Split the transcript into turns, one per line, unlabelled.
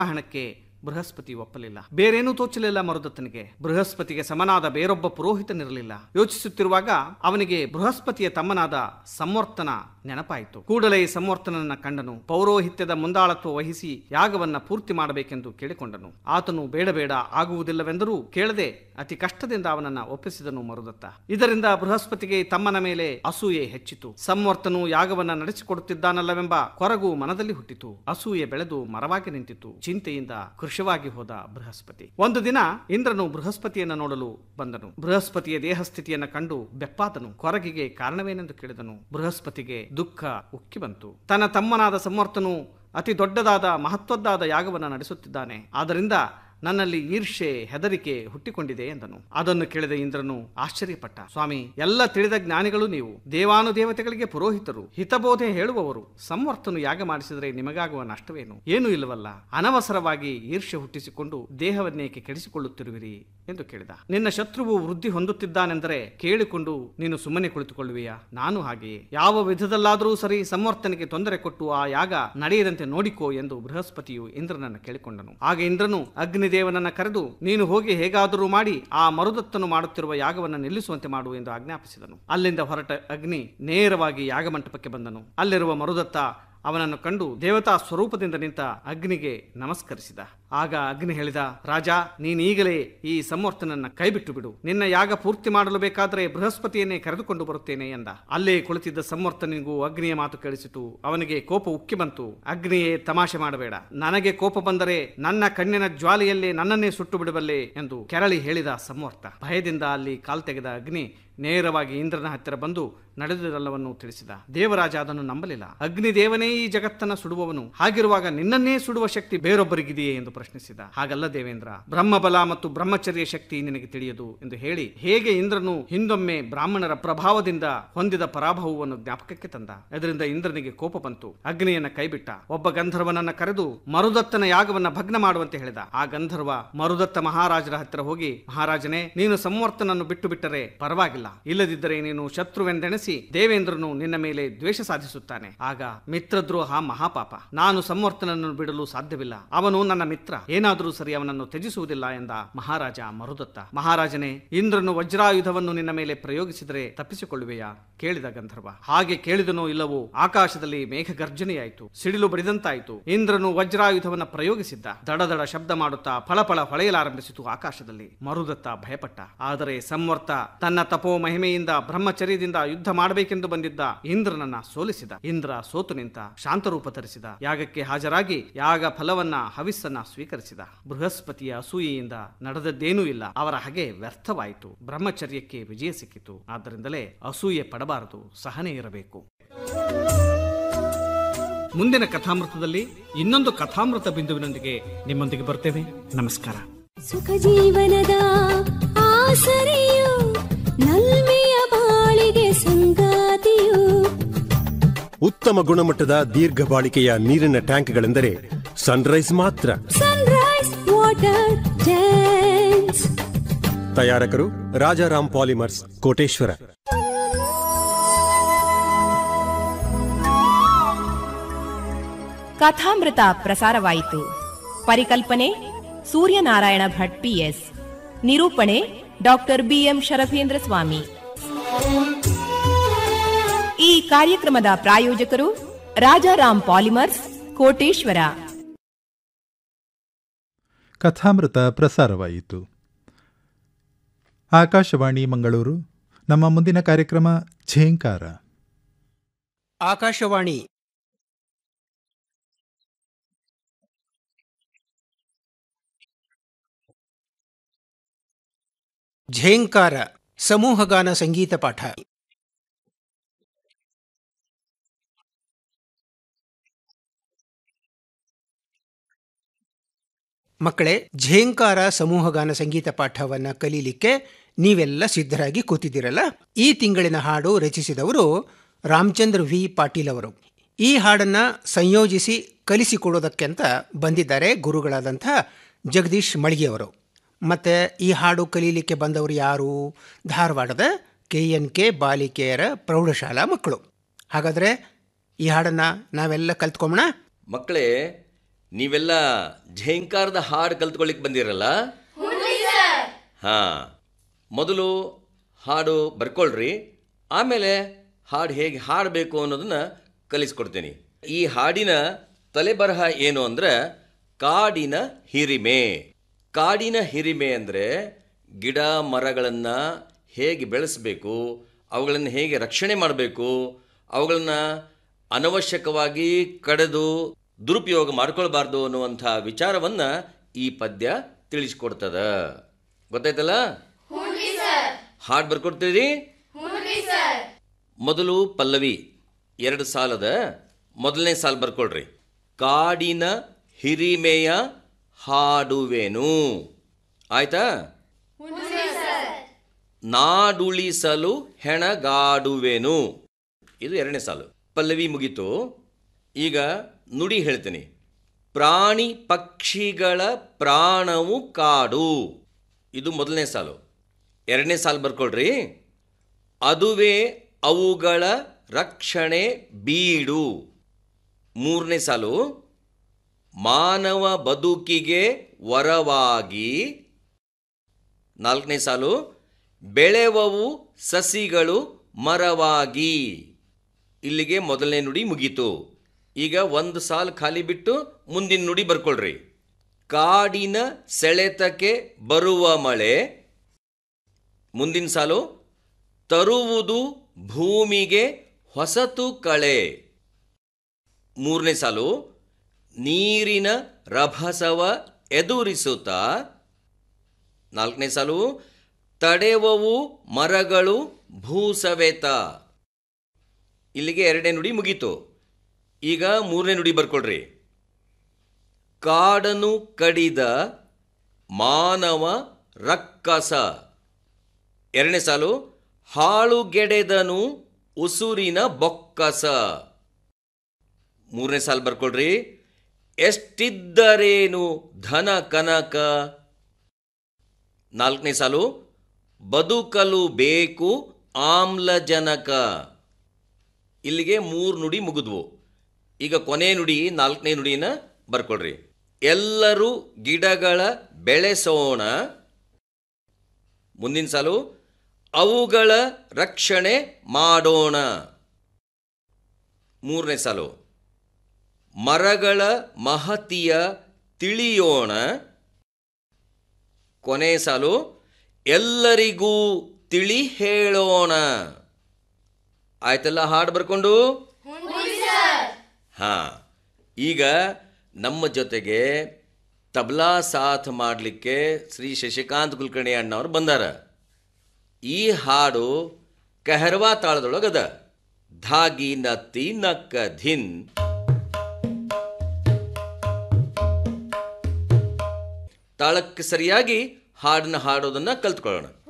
ಹಣಕ್ಕೆ ಬೃಹಸ್ಪತಿ ಒಪ್ಪಲಿಲ್ಲ ಬೇರೇನೂ ತೋಚಲಿಲ್ಲ ಮರುದತ್ತನಿಗೆ ಬೃಹಸ್ಪತಿಗೆ ಸಮನಾದ ಬೇರೊಬ್ಬ ಪುರೋಹಿತನಿರಲಿಲ್ಲ ಯೋಚಿಸುತ್ತಿರುವಾಗ ಅವನಿಗೆ ಬೃಹಸ್ಪತಿಯ ತಮ್ಮನಾದ ಸಂವರ್ತನ ನೆನಪಾಯಿತು ಕೂಡಲೇ ಈ ಸಂವರ್ತನನ್ನ ಕಂಡನು ಪೌರೋಹಿತ್ಯದ ಮುಂದಾಳತ್ವ ವಹಿಸಿ ಯಾಗವನ್ನ ಪೂರ್ತಿ ಮಾಡಬೇಕೆಂದು ಕೇಳಿಕೊಂಡನು ಆತನು ಬೇಡ ಬೇಡ ಆಗುವುದಿಲ್ಲವೆಂದರೂ ಕೇಳದೆ ಅತಿ ಕಷ್ಟದಿಂದ ಅವನನ್ನ ಒಪ್ಪಿಸಿದನು ಮರುದತ್ತ ಇದರಿಂದ ಬೃಹಸ್ಪತಿಗೆ ತಮ್ಮನ ಮೇಲೆ ಅಸೂಯೆ ಹೆಚ್ಚಿತು ಸಂವರ್ತನು ಯಾಗವನ್ನ ನಡೆಸಿಕೊಡುತ್ತಿದ್ದಾನಲ್ಲವೆಂಬ ಕೊರಗು ಮನದಲ್ಲಿ ಹುಟ್ಟಿತು ಅಸೂಯೆ ಬೆಳೆದು ಮರವಾಗಿ ನಿಂತಿತು ಚಿಂತೆಯಿಂದ ಕೃಶವಾಗಿ ಹೋದ ಬೃಹಸ್ಪತಿ ಒಂದು ದಿನ ಇಂದ್ರನು ಬೃಹಸ್ಪತಿಯನ್ನ ನೋಡಲು ಬಂದನು ಬೃಹಸ್ಪತಿಯ ದೇಹಸ್ಥಿತಿಯನ್ನ ಕಂಡು ಬೆಪ್ಪಾದನು ಕೊರಗಿಗೆ ಕಾರಣವೇನೆಂದು ಕೇಳಿದನು ಬೃಹಸ್ಪತಿಗೆ ದುಃಖ ಉಕ್ಕಿ ಬಂತು ತನ್ನ ತಮ್ಮನಾದ ಸಮರ್ಥನು ಅತಿ ದೊಡ್ಡದಾದ ಮಹತ್ವದ್ದಾದ ಯಾಗವನ್ನು ನಡೆಸುತ್ತಿದ್ದಾನೆ ಆದ್ದರಿಂದ ನನ್ನಲ್ಲಿ ಈರ್ಷೆ ಹೆದರಿಕೆ ಹುಟ್ಟಿಕೊಂಡಿದೆ ಎಂದನು ಅದನ್ನು ಕೇಳಿದ ಇಂದ್ರನು ಆಶ್ಚರ್ಯಪಟ್ಟ ಸ್ವಾಮಿ ಎಲ್ಲ ತಿಳಿದ ಜ್ಞಾನಿಗಳು ನೀವು ದೇವಾನುದೇವತೆಗಳಿಗೆ ಪುರೋಹಿತರು ಹಿತಬೋಧೆ ಹೇಳುವವರು ಸಂವರ್ತನು ಯಾಗ ಮಾಡಿಸಿದರೆ ನಿಮಗಾಗುವ ನಷ್ಟವೇನು ಏನೂ ಇಲ್ಲವಲ್ಲ ಅನವಸರವಾಗಿ ಈರ್ಷೆ ಹುಟ್ಟಿಸಿಕೊಂಡು ದೇಹವನ್ನೇಕೆ ಕೆಡಿಸಿಕೊಳ್ಳುತ್ತಿರುವಿರಿ ಎಂದು ಕೇಳಿದ ನಿನ್ನ ಶತ್ರುವು ವೃದ್ಧಿ ಹೊಂದುತ್ತಿದ್ದಾನೆಂದರೆ ಕೇಳಿಕೊಂಡು ನೀನು ಸುಮ್ಮನೆ ಕುಳಿತುಕೊಳ್ಳುವೆಯಾ ನಾನು ಹಾಗೆಯೇ ಯಾವ ವಿಧದಲ್ಲಾದರೂ ಸರಿ ಸಂವರ್ತನಿಗೆ ತೊಂದರೆ ಕೊಟ್ಟು ಆ ಯಾಗ ನಡೆಯದಂತೆ ನೋಡಿಕೋ ಎಂದು ಬೃಹಸ್ಪತಿಯು ಇಂದ್ರನನ್ನು ಕೇಳಿಕೊಂಡನು ಆಗ ಇಂದ್ರನು ಅಗ್ನಿದೇವನನ್ನ ಕರೆದು ನೀನು ಹೋಗಿ ಹೇಗಾದರೂ ಮಾಡಿ ಆ ಮರುದತ್ತನು ಮಾಡುತ್ತಿರುವ ಯಾಗವನ್ನು ನಿಲ್ಲಿಸುವಂತೆ ಮಾಡು ಎಂದು ಆಜ್ಞಾಪಿಸಿದನು ಅಲ್ಲಿಂದ ಹೊರಟ ಅಗ್ನಿ ನೇರವಾಗಿ ಯಾಗಮಂಟಪಕ್ಕೆ ಬಂದನು ಅಲ್ಲಿರುವ ಮರುದತ್ತ ಅವನನ್ನು ಕಂಡು ದೇವತಾ ಸ್ವರೂಪದಿಂದ ನಿಂತ ಅಗ್ನಿಗೆ ನಮಸ್ಕರಿಸಿದ ಆಗ ಅಗ್ನಿ ಹೇಳಿದ ರಾಜ ನೀನೀಗಲೇ ಈ ಸಂವರ್ತನನ್ನ ಕೈಬಿಟ್ಟು ಬಿಡು ನಿನ್ನ ಯಾಗ ಪೂರ್ತಿ ಮಾಡಲು ಬೇಕಾದರೆ ಬೃಹಸ್ಪತಿಯನ್ನೇ ಕರೆದುಕೊಂಡು ಬರುತ್ತೇನೆ ಎಂದ ಅಲ್ಲೇ ಕುಳಿತಿದ್ದ ಸಂವರ್ತನಿಗೂ ಅಗ್ನಿಯ ಮಾತು ಕೇಳಿಸಿತು ಅವನಿಗೆ ಕೋಪ ಉಕ್ಕಿ ಬಂತು ಅಗ್ನಿಯೇ ತಮಾಷೆ ಮಾಡಬೇಡ ನನಗೆ ಕೋಪ ಬಂದರೆ ನನ್ನ ಕಣ್ಣಿನ ಜ್ವಾಲೆಯಲ್ಲೇ ನನ್ನನ್ನೇ ಸುಟ್ಟು ಬಿಡಬಲ್ಲೆ ಎಂದು ಕೆರಳಿ ಹೇಳಿದ ಸಂವರ್ತ ಭಯದಿಂದ ಅಲ್ಲಿ ಕಾಲ್ ತೆಗೆದ ಅಗ್ನಿ ನೇರವಾಗಿ ಇಂದ್ರನ ಹತ್ತಿರ ಬಂದು ನಡೆದುದೆಲ್ಲವನ್ನು ತಿಳಿಸಿದ ದೇವರಾಜ ಅದನ್ನು ನಂಬಲಿಲ್ಲ ಅಗ್ನಿದೇವನೇ ಈ ಜಗತ್ತನ್ನ ಸುಡುವವನು ಹಾಗಿರುವಾಗ ನಿನ್ನನ್ನೇ ಸುಡುವ ಶಕ್ತಿ ಬೇರೊಬ್ಬರಿಗಿದೆಯೇ ಎಂದು ಪ್ರಶ್ನಿಸಿದ ಹಾಗಲ್ಲ ದೇವೇಂದ್ರ ಬ್ರಹ್ಮಬಲ ಮತ್ತು ಬ್ರಹ್ಮಚರ್ಯ ಶಕ್ತಿ ನಿನಗೆ ತಿಳಿಯದು ಎಂದು ಹೇಳಿ ಹೇಗೆ ಇಂದ್ರನು ಹಿಂದೊಮ್ಮೆ ಬ್ರಾಹ್ಮಣರ ಪ್ರಭಾವದಿಂದ ಹೊಂದಿದ ಪರಾಭವವನ್ನು ಜ್ಞಾಪಕಕ್ಕೆ ತಂದ ಅದರಿಂದ ಇಂದ್ರನಿಗೆ ಕೋಪ ಬಂತು ಅಗ್ನಿಯನ್ನ ಕೈಬಿಟ್ಟ ಒಬ್ಬ ಗಂಧರ್ವನನ್ನ ಕರೆದು ಮರುದತ್ತನ ಯಾಗವನ್ನ ಭಗ್ನ ಮಾಡುವಂತೆ ಹೇಳಿದ ಆ ಗಂಧರ್ವ ಮರುದತ್ತ ಮಹಾರಾಜರ ಹತ್ತಿರ ಹೋಗಿ ಮಹಾರಾಜನೇ ನೀನು ಸಂವರ್ತನನ್ನು ಬಿಟ್ಟು ಬಿಟ್ಟರೆ ಪರವಾಗಿಲ್ಲ ಇಲ್ಲದಿದ್ದರೆ ನೀನು ಶತ್ರುವೆಂದೆಣಿಸಿ ದೇವೇಂದ್ರನು ನಿನ್ನ ಮೇಲೆ ದ್ವೇಷ ಸಾಧಿಸುತ್ತಾನೆ ಆಗ ಮಿತ್ರದ್ರೋಹ ಮಹಾಪಾಪ ನಾನು ಸಂವರ್ತನನ್ನು ಬಿಡಲು ಸಾಧ್ಯವಿಲ್ಲ ಅವನು ನನ್ನ ಮಿತ್ರ ಏನಾದರೂ ಸರಿ ಅವನನ್ನು ತ್ಯಜಿಸುವುದಿಲ್ಲ ಎಂದ ಮಹಾರಾಜ ಮರುದತ್ತ ಮಹಾರಾಜನೇ ಇಂದ್ರನು ವಜ್ರಾಯುಧವನ್ನು ನಿನ್ನ ಮೇಲೆ ಪ್ರಯೋಗಿಸಿದರೆ ತಪ್ಪಿಸಿಕೊಳ್ಳುವೆಯಾ ಕೇಳಿದ ಗಂಧರ್ವ ಹಾಗೆ ಕೇಳಿದನೋ ಇಲ್ಲವೋ ಆಕಾಶದಲ್ಲಿ ಮೇಘ ಗರ್ಜನೆಯಾಯಿತು ಸಿಡಿಲು ಬಡಿದಂತಾಯಿತು ಇಂದ್ರನು ವಜ್ರಾಯುಧವನ್ನ ಪ್ರಯೋಗಿಸಿದ್ದ ದಡದಡ ಶಬ್ದ ಮಾಡುತ್ತಾ ಫಳಫಳ ಹೊಳೆಯಲಾರಂಭಿಸಿತು ಆಕಾಶದಲ್ಲಿ ಮರುದತ್ತ ಭಯಪಟ್ಟ ಆದರೆ ಸಂವರ್ತ ತನ್ನ ತಪೋ ಮಹಿಮೆಯಿಂದ ಬ್ರಹ್ಮಚರ್ಯದಿಂದ ಯುದ್ಧ ಮಾಡಬೇಕೆಂದು ಬಂದಿದ್ದ ಇಂದ್ರನನ್ನ ಸೋಲಿಸಿದ ಇಂದ್ರ ಸೋತು ನಿಂತ ಶಾಂತರೂಪ ಧರಿಸಿದ ಯಾಗಕ್ಕೆ ಹಾಜರಾಗಿ ಯಾಗ ಫಲವನ್ನ ಹವಿಸ್ಸನ್ನ ಸ್ವೀಕರಿಸಿದ ಬೃಹಸ್ಪತಿಯ ಅಸೂಯೆಯಿಂದ ನಡೆದದ್ದೇನೂ ಇಲ್ಲ ಅವರ ಹಾಗೆ ವ್ಯರ್ಥವಾಯಿತು ಬ್ರಹ್ಮಚರ್ಯಕ್ಕೆ ವಿಜಯ ಸಿಕ್ಕಿತು ಆದ್ದರಿಂದಲೇ ಅಸೂಯೆ ಪಡಬಾರದು ಸಹನೆ ಇರಬೇಕು ಮುಂದಿನ ಕಥಾಮೃತದಲ್ಲಿ ಇನ್ನೊಂದು ಕಥಾಮೃತ ಬಿಂದುವಿನೊಂದಿಗೆ ನಿಮ್ಮೊಂದಿಗೆ ಬರ್ತೇವೆ ನಮಸ್ಕಾರ
ಸುಖ ಜೀವನದ ಆಸರೆಯು ನಲ್ಮೆಯ ಬಾಳಿಗೆ ಸಂಗಾತಿಯು
ಉತ್ತಮ ಗುಣಮಟ್ಟದ ದೀರ್ಘ ಬಾಳಿಕೆಯ ನೀರಿನ ಟ್ಯಾಂಕ್ಗಳೆಂದರೆ ಸನ್ರೈಸ್ ಮಾತ್ರ
ಸನ್ರೈಸ್ ವಾಟರ್ ಟ್ಯಾಂಕ್ಸ್
ತಯಾರಕರು ರಾಜಾರಾಮ್ ಪಾಲಿಮರ್ಸ್ ಕೋಟೇಶ್ವರ
ಕಥಾಮೃತ ಪ್ರಸಾರವಾಯಿತು ಪರಿಕಲ್ಪನೆ ಸೂರ್ಯನಾರಾಯಣ ಭಟ್ ಪಿಎಸ್ ನಿರೂಪಣೆ ಡಾಕ್ಟರ್ ಬಿಎಂ ಶರಭೇಂದ್ರ ಸ್ವಾಮಿ ಈ ಕಾರ್ಯಕ್ರಮದ ಪ್ರಾಯೋಜಕರು ರಾಜಾರಾಮ್ ಪಾಲಿಮರ್ಸ್ ಕೋಟೇಶ್ವರ
ಕಥಾಮೃತ ಪ್ರಸಾರವಾಯಿತು ಆಕಾಶವಾಣಿ ಮಂಗಳೂರು ನಮ್ಮ ಮುಂದಿನ ಕಾರ್ಯಕ್ರಮ ಝೇಂಕಾರ
ಆಕಾಶವಾಣಿ ಝೇಂಕಾರ ಸಮೂಹಗಾನ ಸಂಗೀತ ಪಾಠ ಮಕ್ಕಳೇ ಝೇಂಕಾರ ಸಮೂಹಗಾನ ಸಂಗೀತ ಪಾಠವನ್ನ ಕಲೀಲಿಕ್ಕೆ ನೀವೆಲ್ಲ ಸಿದ್ಧರಾಗಿ ಕೂತಿದ್ದೀರಲ್ಲ ಈ ತಿಂಗಳಿನ ಹಾಡು ರಚಿಸಿದವರು ರಾಮಚಂದ್ರ ವಿ ಪಾಟೀಲ್ ಅವರು ಈ ಹಾಡನ್ನ ಸಂಯೋಜಿಸಿ ಕಲಿಸಿಕೊಡೋದಕ್ಕೆಂತ ಬಂದಿದ್ದಾರೆ ಗುರುಗಳಾದಂಥ ಜಗದೀಶ್ ಮಳಿಗೆಯವರು ಮತ್ತು ಈ ಹಾಡು ಕಲೀಲಿಕ್ಕೆ ಬಂದವರು ಯಾರು ಧಾರವಾಡದ ಕೆ ಎನ್ ಕೆ ಬಾಲಿಕೆಯರ ಪ್ರೌಢಶಾಲಾ ಮಕ್ಕಳು ಹಾಗಾದರೆ ಈ ಹಾಡನ್ನು ನಾವೆಲ್ಲ ಕಲ್ತ್ಕೊಂಬೋಣ
ಮಕ್ಕಳೇ ನೀವೆಲ್ಲ ಝೇಂಕಾರದ ಹಾಡು ಕಲ್ತ್ಕೊಳ್ಳಿಕ್ ಬಂದಿರಲ್ಲ ಹಾ ಮೊದಲು ಹಾಡು ಬರ್ಕೊಳ್ರಿ ಆಮೇಲೆ ಹಾಡು ಹೇಗೆ ಹಾಡಬೇಕು ಅನ್ನೋದನ್ನ ಕಲಿಸ್ಕೊಡ್ತೀನಿ ಈ ಹಾಡಿನ ತಲೆಬರಹ ಏನು ಅಂದ್ರೆ ಕಾಡಿನ ಹಿರಿಮೆ ಕಾಡಿನ ಹಿರಿಮೆ ಅಂದರೆ ಗಿಡ ಮರಗಳನ್ನು ಹೇಗೆ ಬೆಳೆಸಬೇಕು ಅವುಗಳನ್ನು ಹೇಗೆ ರಕ್ಷಣೆ ಮಾಡಬೇಕು ಅವುಗಳನ್ನು ಅನವಶ್ಯಕವಾಗಿ ಕಡಿದು ದುರುಪಯೋಗ ಮಾಡ್ಕೊಳ್ಬಾರ್ದು ಅನ್ನುವಂಥ ವಿಚಾರವನ್ನು ಈ ಪದ್ಯ ತಿಳಿಸ್ಕೊಡ್ತದ ಗೊತ್ತಾಯ್ತಲ್ಲ ಹಾಡು ಬರ್ಕೊಡ್ತೀರಿ ಮೊದಲು ಪಲ್ಲವಿ ಎರಡು ಸಾಲದ ಮೊದಲನೇ ಸಾಲು ಬರ್ಕೊಳ್ರಿ ಕಾಡಿನ ಹಿರಿಮೆಯ ಹಾಡುವೆನು ಆಯ್ತಾ ನಾಡುಳಿಸಲು ಹೆಣಗಾಡುವೆನು ಇದು ಎರಡನೇ ಸಾಲು ಪಲ್ಲವಿ ಮುಗೀತು ಈಗ ನುಡಿ ಹೇಳ್ತೀನಿ ಪ್ರಾಣಿ ಪಕ್ಷಿಗಳ ಪ್ರಾಣವು ಕಾಡು ಇದು ಮೊದಲನೇ ಸಾಲು ಎರಡನೇ ಸಾಲು ಬರ್ಕೊಳ್ರಿ ಅದುವೇ ಅವುಗಳ ರಕ್ಷಣೆ ಬೀಡು ಮೂರನೇ ಸಾಲು ಮಾನವ ಬದುಕಿಗೆ ವರವಾಗಿ ನಾಲ್ಕನೇ ಸಾಲು ಬೆಳೆವವು ಸಸಿಗಳು ಮರವಾಗಿ ಇಲ್ಲಿಗೆ ಮೊದಲನೇ ನುಡಿ ಮುಗೀತು ಈಗ ಒಂದು ಸಾಲು ಖಾಲಿ ಬಿಟ್ಟು ಮುಂದಿನ ನುಡಿ ಬರ್ಕೊಳ್ರಿ ಕಾಡಿನ ಸೆಳೆತಕ್ಕೆ ಬರುವ ಮಳೆ ಮುಂದಿನ ಸಾಲು ತರುವುದು ಭೂಮಿಗೆ ಹೊಸತು ಕಳೆ ಮೂರನೇ ಸಾಲು ನೀರಿನ ರಭಸವ ಎದುರಿಸುತ್ತಾ ನಾಲ್ಕನೇ ಸಾಲು ತಡೆವವು ಮರಗಳು ಭೂಸವೆತ ಇಲ್ಲಿಗೆ ಎರಡನೇ ನುಡಿ ಮುಗೀತು ಈಗ ಮೂರನೇ ನುಡಿ ಬರ್ಕೊಳ್ರಿ ಕಾಡನು ಕಡಿದ ಮಾನವ ರಕ್ಕಸ ಎರಡನೇ ಸಾಲು ಹಾಳುಗೆಡೆದನು ಉಸುರಿನ ಬೊಕ್ಕಸ ಮೂರನೇ ಸಾಲು ಬರ್ಕೊಳ್ರಿ ಎಷ್ಟಿದ್ದರೇನು ಧನ ಕನಕ ನಾಲ್ಕನೇ ಸಾಲು ಬದುಕಲು ಬೇಕು ಆಮ್ಲಜನಕ ಇಲ್ಲಿಗೆ ಮೂರು ನುಡಿ ಮುಗಿದ್ವು ಈಗ ಕೊನೆ ನುಡಿ ನಾಲ್ಕನೇ ನುಡಿನ ಬರ್ಕೊಳ್ರಿ ಎಲ್ಲರೂ ಗಿಡಗಳ ಬೆಳೆಸೋಣ ಮುಂದಿನ ಸಾಲು ಅವುಗಳ ರಕ್ಷಣೆ ಮಾಡೋಣ ಮೂರನೇ ಸಾಲು ಮರಗಳ ಮಹತಿಯ ತಿಳಿಯೋಣ ಕೊನೆ ಸಾಲು ಎಲ್ಲರಿಗೂ ತಿಳಿ ಹೇಳೋಣ ಆಯ್ತಲ್ಲ ಹಾಡು ಬರ್ಕೊಂಡು ಹಾ ಈಗ ನಮ್ಮ ಜೊತೆಗೆ ತಬ್ಲಾ ಸಾಥ್ ಮಾಡಲಿಕ್ಕೆ ಶ್ರೀ ಶಶಿಕಾಂತ್ ಕುಲಕರ್ಣಿ ಅಣ್ಣವ್ರು ಬಂದಾರ ಈ ಹಾಡು ಕಹರ್ವಾ ತಾಳದೊಳಗದ ಧಾಗಿ ನತ್ತಿ ನಕ್ಕ ಧಿನ್ ತಾಳಕ್ಕೆ ಸರಿಯಾಗಿ ಹಾಡನ್ನ ಹಾಡೋದನ್ನ ಕಲ್ತ್ಕೊಳ್ಳೋಣ